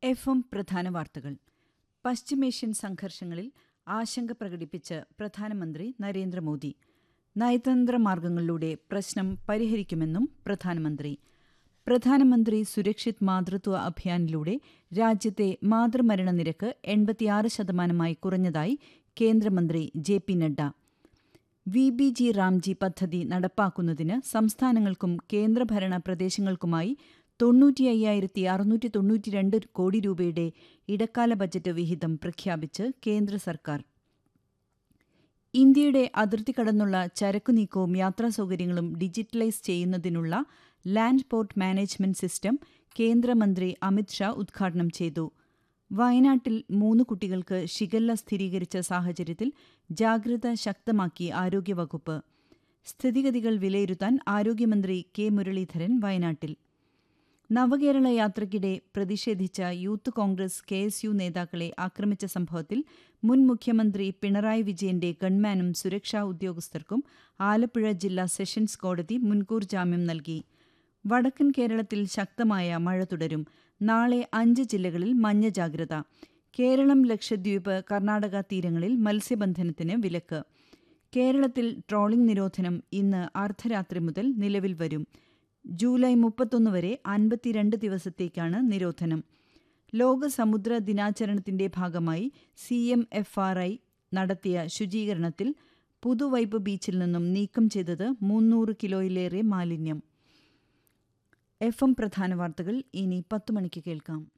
F M പ്രധാന വാർത്തകൾ പശ്ചിമേഷ്യൻ സംഘർഷങ്ങളിൽ ആശങ്ക പ്രകടിപ്പിച്ച് പ്രധാനമന്ത്രി നരേന്ദ്രമോദി നയതന്ത്ര മാർഗങ്ങളിലൂടെ പ്രശ്നം പരിഹരിക്കുമെന്നും പ്രധാനമന്ത്രി പ്രധാനമന്ത്രി സുരക്ഷിത് മാതൃത്വ അഭിയാനിലൂടെ രാജ്യത്തെ മാതൃമരണ നിരക്ക് എൺപത്തിയാറ് ശതമാനമായി കുറഞ്ഞതായി കേന്ദ്രമന്ത്രി J P Nadda V B G Ramji പദ്ധതി നടപ്പാക്കുന്നതിന് സംസ്ഥാനങ്ങൾക്കും കേന്ദ്രഭരണ പ്രദേശങ്ങൾക്കുമായി തൊണ്ണൂറ്റി അയ്യായിരത്തി അറുന്നൂറ്റി തൊണ്ണൂറ്റിരണ്ട് കോടി രൂപയുടെ ഇടക്കാല ബജറ്റ് വിഹിതം പ്രഖ്യാപിച്ച് കേന്ദ്ര സർക്കാർ ഇന്ത്യയുടെ അതിർത്തി കടന്നുള്ള ചരക്കു നീക്കവും യാത്രാ സൗകര്യങ്ങളും ഡിജിറ്റലൈസ് ചെയ്യുന്നതിനുള്ള ലാൻഡ് പോർട്ട് മാനേജ്മെന്റ് സിസ്റ്റം കേന്ദ്രമന്ത്രി അമിത് ഷാ ഉദ്ഘാടനം ചെയ്തു വയനാട്ടിൽ മൂന്ന് കുട്ടികൾക്ക് ഷിഗല്ല സ്ഥിരീകരിച്ച സാഹചര്യത്തിൽ ജാഗ്രത ശക്തമാക്കി ആരോഗ്യവകുപ്പ് സ്ഥിതിഗതികൾ വിലയിരുത്താൻ ആരോഗ്യമന്ത്രി കെ മുരളീധരൻ വയനാട്ടിൽ നവകേരള യാത്രയ്ക്കിടെ പ്രതിഷേധിച്ച youth Congress K S U നേതാക്കളെ ആക്രമിച്ച സംഭവത്തിൽ മുൻ മുഖ്യമന്ത്രി പിണറായി വിജയന്റെ ഗൺമാനും സുരക്ഷാ ഉദ്യോഗസ്ഥർക്കും ആലപ്പുഴ ജില്ലാ സെഷൻസ് കോടതി മുൻകൂർ ജാമ്യം നൽകി വടക്കൻ കേരളത്തിൽ ശക്തമായ മഴ തുടരും നാളെ അഞ്ച് ജില്ലകളിൽ മഞ്ഞ ജാഗ്രത കേരളം ലക്ഷദ്വീപ് കർണാടക തീരങ്ങളിൽ മത്സ്യബന്ധനത്തിന് വിലക്ക് കേരളത്തിൽ ട്രോളിംഗ് നിരോധനം ഇന്ന് അർദ്ധരാത്രി മുതൽ നിലവിൽ വരും ജൂലൈ മുപ്പത്തൊന്ന് വരെ അൻപത്തിരണ്ട് ദിവസത്തേക്കാണ് നിരോധനം ലോക സമുദ്ര ദിനാചരണത്തിന്റെ ഭാഗമായി C M F R I നടത്തിയ ശുചീകരണത്തിൽ പുതുവൈപ്പ് ബീച്ചിൽ നിന്നും നീക്കം ചെയ്തത് മുന്നൂറ് കിലോയിലേറെ മാലിന്യം എഫ് എം പ്രധാന വാർത്തകൾ ഇനി പത്തു മണിക്ക് കേൾക്കാം